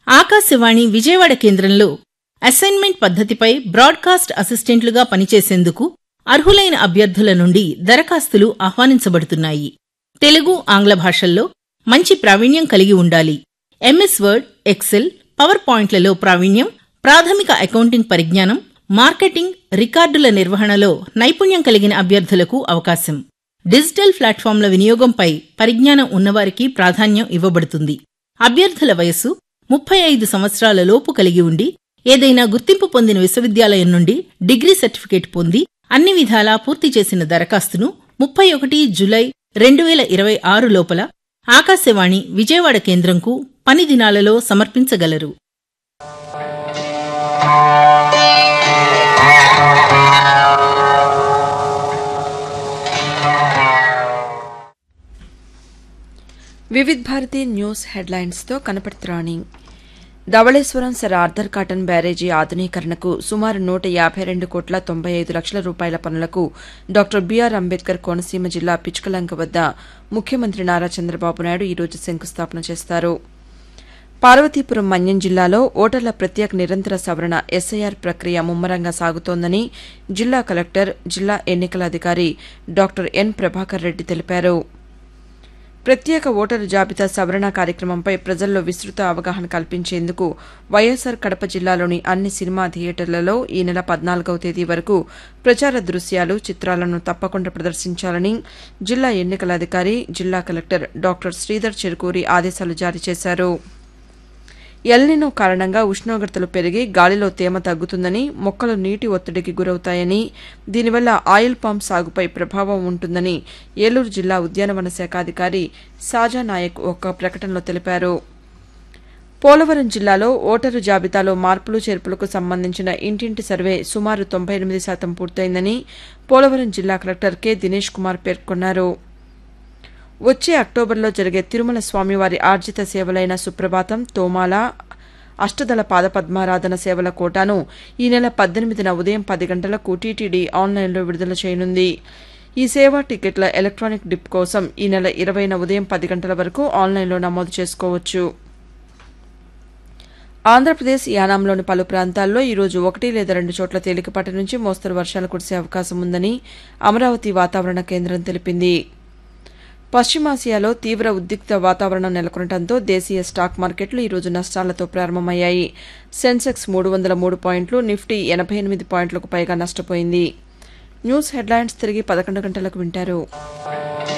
ఆకాశవాణి విజయవాడ కేంద్రంలో assignment పద్ధతిపై broadcast అసిస్టెంట్లుగా పనిచేసేందుకు అర్హులైన అభ్యర్థుల నుండి దరఖాస్తులు ఆహ్వానించబడుతున్నాయి తెలుగు ఆంగ్ల భాషల్లో మంచి ప్రావీణ్యం కలిగి ఉండాలి ఎంఎస్ వర్డ్ ఎక్సెల్ పవర్ పాయింట్లలో ప్రావీణ్యం ప్రాథమిక అకౌంటింగ్ పరిజ్ఞానం మార్కెటింగ్ రికార్డుల నిర్వహణలో నైపుణ్యం కలిగిన అభ్యర్థులకు అవకాశం డిజిటల్ ప్లాట్ఫామ్ల వినియోగంపై పరిజ్ఞానం ఉన్నవారికి ప్రాధాన్యం ఇవ్వబడుతుంది అభ్యర్థుల వయస్సు ముప్పై ఐదు సంవత్సరాల లోపు కలిగి ఉండి ఏదైనా గుర్తింపు పొందిన విశ్వవిద్యాలయం నుండి డిగ్రీ సర్టిఫికేట్ పొంది అన్ని విధాలా పూర్తి చేసిన దరఖాస్తును ముప్పై ఒకటి జులై రెండు వేల ఇరవై ఆరు లోపల ఆకాశవాణి విజయవాడ కేంద్రంకు పని దినాలలో సమర్పించగలరు వివిధ్ భారతి న్యూస్ హెడ్లైన్స్తో కనపడుతురాణి Dowleswaram sir Arthur Cotton barrage ఆధునీకరణకు సుమారు నూట యాభై రెండు కోట్ల తొంభై ఐదు లక్షల రూపాయల పనులకు డాక్టర్ బీఆర్ అంబేద్కర్ కోనసీమ జిల్లా పిచ్కలంక వద్ద ముఖ్యమంత్రి నారా చంద్రబాబు నాయుడు ఈరోజు శంకుస్థాపన చేస్తారు పార్వతీపురం మన్యం జిల్లాలో ఓటర్ల ప్రత్యేక నిరంతర సవరణ ఎస్ఐఆర్ ప్రక్రియ ముమ్మరంగా సాగుతోందని జిల్లా కలెక్టర్ జిల్లా ఎన్నికల అధికారి డాక్టర్ ఎన్ ప్రభాకర్ రెడ్డి తెలిపారు ప్రత్యేక ఓటరు జాబితా సవరణ కార్యక్రమంపై ప్రజల్లో విస్తృత అవగాహన కల్పించేందుకు వైఎస్సార్ కడప జిల్లాలోని అన్ని సినిమా థియేటర్లలో ఈ నెల పద్నాలుగవ తేదీ వరకు ప్రచార దృశ్యాలు చిత్రాలను తప్పకుండా ప్రదర్శించాలని జిల్లా ఎన్నికల అధికారి జిల్లా కలెక్టర్ డాక్టర్ శ్రీధర్ చెరుకూరి ఆదేశాలు జారీ చేశారు ఎల్నినో కారణంగా ఉష్ణోగ్రతలు పెరిగి గాలిలో తేమ తగ్గుతుందని మొక్కలు నీటి ఒత్తిడికి గురవుతాయని దీనివల్ల ఆయిల్ పామ్ సాగుపై ప్రభావం ఉంటుందని ఏలూరు జిల్లా ఉద్యానవన శాఖ అధికారి సాజా నాయక్ ఒక ప్రకటనలో తెలిపారు పోలవరం జిల్లాలో ఓటరు జాబితాలో మార్పులు చేర్పులకు సంబంధించిన ఇంటింటి సర్వే సుమారు తొంభై ఎనిమిది శాతం పూర్తయిందని పోలవరం జిల్లా కలెక్టర్ కె దినేష్ కుమార్ పేర్కొన్నారు వచ్చే అక్టోబర్లో జరిగే తిరుమల స్వామివారి ఆర్జిత సేవలైన సుప్రభాతం తోమాల అష్టదళ పాదపద్మారాధన సేవల కోటాను ఈ నెల పద్దెనిమిదిన ఉదయం పది గంటలకు టీటీడీ ఆన్లైన్లో విడుదల చేయనుంది ఈ సేవా టికెట్ల ఎలక్ట్రానిక్ డిప్ కోసం ఈ నెల ఇరవైన ఉదయం పది గంటల వరకు ఆన్లైన్లో నమోదు చేసుకోవచ్చు ఆంధ్రప్రదేశ్ యానాంలోని పలు ప్రాంతాల్లో ఈరోజు ఒకటి లేదా రెండు చోట్ల తేలికపాటి నుంచి మోస్తరు వర్షాలు కురిసే అవకాశం ఉందని అమరావతి వాతావరణ కేంద్రం తెలిపింది పశ్చిమాసియాలో తీవ్ర ఉద్రిక్త వాతావరణం నెలకొనడంతో దేశీయ స్టాక్ మార్కెట్లు ఈరోజు నష్టాలతో ప్రారంభమయ్యాయి సెన్సెక్స్ మూడు వందల మూడు పాయింట్లు నిఫ్టీ ఎనభై ఎనిమిది పాయింట్లకు పైగా నష్టపోయింది న్యూస్ హెడ్లైన్స్ తిరిగి పదకొండు గంటలకు వింటారు